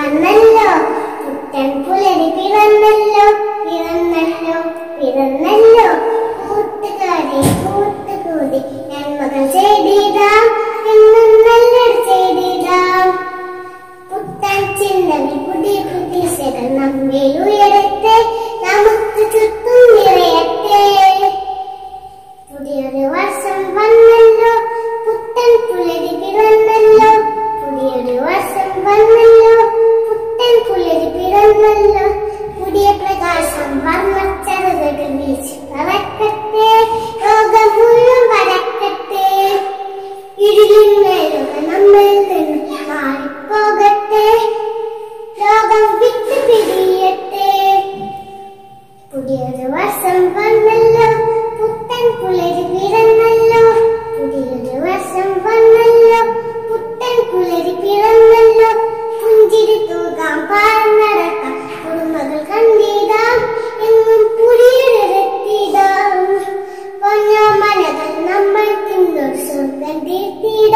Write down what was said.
വന്നല്ലോ പുത്തൻ പുലരി പിറന്നല്ലോ പിറന്നല്ലോ പിറന്നല്ലോ കൂട്ടുകാരി കൂട്ടുകൂടി നന്മകൾ ചെയ്തിടാം എന്നും നല്ലൊരു ചെയ്തിടാം പുത്തൻ ചിന്തകൾ പുതിയ പ്രതീക്ഷകൾ നമ്മെ ഉയരട്ടെ നമുക്ക് ചുറ്റും നിറയട്ടെ പുതിയൊരു വർഷം വന്നല്ലോ പുത്തൻ പുലരി പിറന്നല്ലോ പുതിയൊരു വർഷം വന്നല്ലോ പുത്തൻ പുലരി പിറന്നല്ലോ പുതിയ പ്രകാശം വർണ്ണച്ചറുകൾ വീശി പറക്കട്ടെ ലോകം മുഴുവൻ പരക്കട്ടെ ഇരുളിന്മേലുള്ള നമ്മിൽ നിന്ന് മാറിപ്പോകട്ടെ ലോകം വിട്ടു പിരിയട്ടെ പുതിയൊരു വർഷം വന്നല്ലോ പുത്തൻ പുലരി പിറന്നല്ലോ പുതിയൊരു വർഷം വന്നല്ലോ പുത്തൻ പുലരി പിറന്നല്ലോ പുഞ്ചിരി തൂകാം പാർന്നടക്കാം കുടുംബങ്ങൾ കണ്ടിടാം എങ്ങും പുരിയിടത്തിടാം പൊന്നോ മനകൾ നമ്മൾ തിന്നൊരു സ്വർഗം തീർത്തിടാം